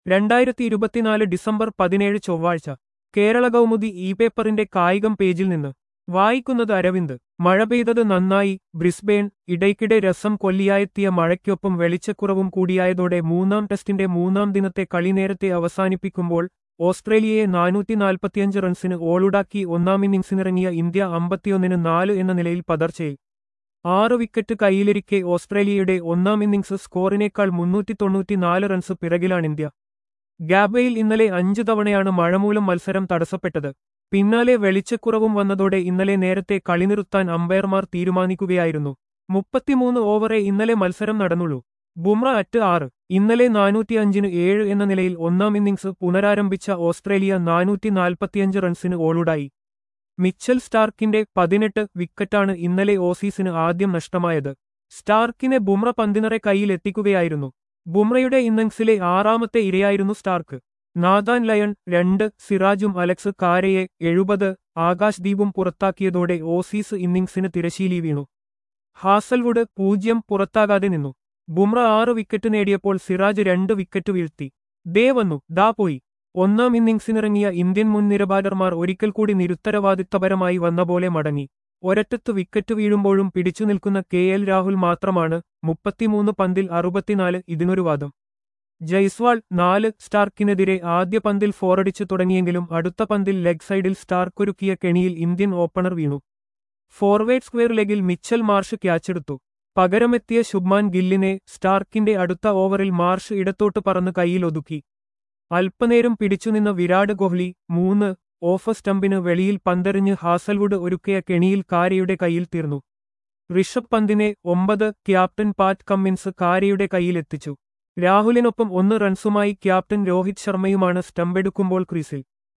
രണ്ടായിരത്തി ഇരുപത്തിനാല് ഡിസംബർ പതിനേഴ് ചൊവ്വാഴ്ച കേരള കൗമുദി ഇ പേപ്പറിന്റെ കായികം പേജിൽ നിന്ന് വായിക്കുന്നത് അരവിന്ദ് മഴ പെയ്തത് നന്നായി ബ്രിസ്ബെയിൻ ഇടയ്ക്കിടെ രസം കൊല്ലിയായെത്തിയ മഴയ്ക്കൊപ്പം വെളിച്ചക്കുറവും കൂടിയായതോടെ മൂന്നാം ടെസ്റ്റിന്റെ മൂന്നാം ദിനത്തെ കളി നേരത്തെ അവസാനിപ്പിക്കുമ്പോൾ ഓസ്ട്രേലിയയെ നാനൂറ്റി നാൽപ്പത്തിയഞ്ച് റൺസിന് ഓളുടാക്കി ഒന്നാം ഇന്നിംഗ്സിനിറങ്ങിയ ഇന്ത്യ അമ്പത്തിയൊന്നിന് നാല് എന്ന നിലയിൽ പതർച്ചയിൽ ആറ് വിക്കറ്റ് കൈയിലിരിക്കെ ഓസ്ട്രേലിയയുടെ ഒന്നാം ഇന്നിംഗ്സ് സ്കോറിനേക്കാൾ മുന്നൂറ്റി തൊണ്ണൂറ്റിനാല് റൺസ് പിറകിലാണ് ഇന്ത്യ ഗാബയിൽ ഇന്നലെ അഞ്ചു തവണയാണ് മഴമൂലം മത്സരം തടസ്സപ്പെട്ടത് പിന്നാലെ വെളിച്ചക്കുറവും വന്നതോടെ ഇന്നലെ നേരത്തെ കളി നിർത്താൻ അമ്പയർമാർ തീരുമാനിക്കുകയായിരുന്നു മുപ്പത്തിമൂന്ന് ഓവറെ ഇന്നലെ മത്സരം നടന്നുള്ളൂ ബുംറ അറ്റ് ആറ് ഇന്നലെ നാനൂറ്റിയഞ്ചിന് ഏഴ് എന്ന നിലയിൽ ഒന്നാം ഇന്നിംഗ്സ് പുനരാരംഭിച്ച ഓസ്ട്രേലിയ നാനൂറ്റി നാൽപ്പത്തിയഞ്ച് റൺസിന് ഓളുടായി മിച്ചൽ സ്റ്റാർക്കിന്റെ പതിനെട്ട് വിക്കറ്റാണ് ഇന്നലെ ഓസീസിന് ആദ്യം നഷ്ടമായത് സ്റ്റാർക്കിനെ ബുംറ പന്തിനറെ കൈയിൽ എത്തിക്കുകയായിരുന്നു ബുംറയുടെ ഇന്നിംഗ്സിലെ ആറാമത്തെ ഇരയായിരുന്നു സ്റ്റാർക്ക് നാദാൻ ലയൺ രണ്ട് സിറാജും അലക്സ് കാരയെ എഴുപത് ആകാശ് ദീപും പുറത്താക്കിയതോടെ ഓസീസ് ഇന്നിംഗ്സിന് തിരശീലി വീണു ഹാസൽവുഡ് പൂജ്യം പുറത്താകാതെ നിന്നു ബുംറ ആറ് വിക്കറ്റ് നേടിയപ്പോൾ സിറാജ് രണ്ട് വിക്കറ്റ് വീഴ്ത്തി ദേ വന്നു ദാ പോയി ഒന്നാം ഇന്നിംഗ്സിനിറങ്ങിയ ഇന്ത്യൻ മുൻനിര ബാറ്റർമാർ ഒരിക്കൽ കൂടി നിരുത്തരവാദിത്തപരമായി വന്ന പോലെ മടങ്ങി ഒരറ്റത്ത് വിക്കറ്റ് വീഴുമ്പോഴും പിടിച്ചു നിൽക്കുന്ന കെ എൽ രാഹുൽ മാത്രമാണ് മുപ്പത്തിമൂന്ന് പന്തിൽ അറുപത്തിനാല് ഇതിനൊരു വാദം ജയ്സ്വാൾ നാല് സ്റ്റാർക്കിനെതിരെ ആദ്യ പന്തിൽ ഫോറടിച്ചു തുടങ്ങിയെങ്കിലും അടുത്ത പന്തിൽ ലെഗ് സൈഡിൽ സ്റ്റാർക്കൊരുക്കിയ കെണിയിൽ ഇന്ത്യൻ ഓപ്പണർ വീണു ഫോർവേഡ് സ്ക്വയർ ലെഗിൽ മിച്ചൽ മാർഷ് ക്യാച്ചെടുത്തു പകരമെത്തിയ ശുഭ്മാൻ ഗില്ലിനെ സ്റ്റാർക്കിന്റെ അടുത്ത ഓവറിൽ മാർഷ് ഇടത്തോട്ട് പറന്ന് കൈയിലൊതുക്കി അല്പനേരം പിടിച്ചുനിന്ന വിരാട് കോഹ്ലി മൂന്ന് ഓഫ് സ്റ്റംപിന് വെളിയിൽ പന്തെറിഞ്ഞ് ഹാസൽവുഡ് ഒരുക്കിയ കെണിയിൽ കാരയുടെ കയ്യിൽ തീർന്നു ഋഷഭ് പന്തിനെ ഒമ്പത് ക്യാപ്റ്റൻ പാറ്റ് കമ്മിൻസ് കാരയുടെ കയ്യിലെത്തിച്ചു രാഹുലിനൊപ്പം ഒന്ന് റൺസുമായി ക്യാപ്റ്റൻ രോഹിത് ശർമ്മയുമാണ് സ്റ്റമ്പെടുക്കുമ്പോൾ ക്രീസിൽ